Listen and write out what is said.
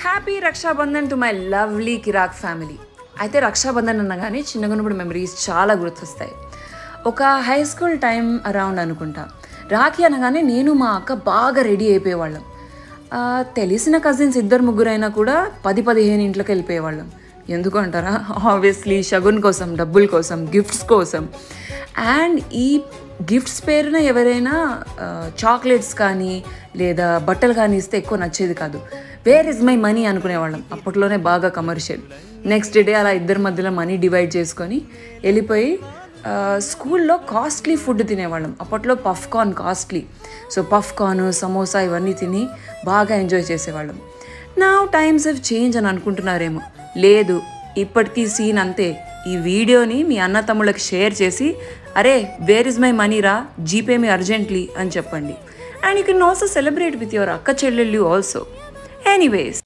happy Rakshabandhan to my lovely కిరాక్ family అయితే రక్షాబంధన్ అనగానే చిన్నగా ఉన్నప్పుడు మెమరీస్ చాలా గుర్తొస్తాయి ఒక హై స్కూల్ టైం అరౌండ్ అనుకుంటా రాఖీ అనగానే నేను మా అక్క బాగా రెడీ అయిపోయేవాళ్ళం ఆ, తెలిసిన కజిన్స్ ఇద్దరు ముగ్గురైనా కూడా పది పదిహేను ఇంట్లోకి వెళ్ళిపోయేవాళ్ళం ఎందుకు అంటారా ఆబ్వియస్లీ షగున్ కోసం డబ్బుల కోసం గిఫ్ట్స్ కోసం అండ్ ఈ గిఫ్ట్స్ పేరున ఎవరైనా చాక్లెట్స్ కానీ లేదా బట్టలు కానీ ఇస్తే ఎక్కువ నచ్చేది కాదు వేర్ ఇస్ మై మనీ అనుకునేవాళ్ళం అప్పట్లోనే బాగా కమర్షియల్ నెక్స్ట్ డే అలా ఇద్దరి మధ్యలో మనీ డివైడ్ చేసుకొని వెళ్ళిపోయి ఆ, స్కూల్లో కాస్ట్లీ ఫుడ్ తినేవాళ్ళం అప్పట్లో puff corn costly so puff corn samosa ఇవన్నీ తిని బాగా ఎంజాయ్ చేసేవాళ్ళం నా టైమ్స్ హెవ్ చేంజ్ అని అనుకుంటున్నారేమో లేదు ఇప్పటికీ సీన్ అంతే ఈ వీడియోని మీ అన్న తమ్ముళ్ళకి షేర్ చేసి అరే వేర్ ఇస్ మై మనీ రా జీపే మీ అర్జెంట్లీ అని చెప్పండి and you can also celebrate with your అక్క చెల్లెళ్ళు ఆల్సో ఎనీవేస్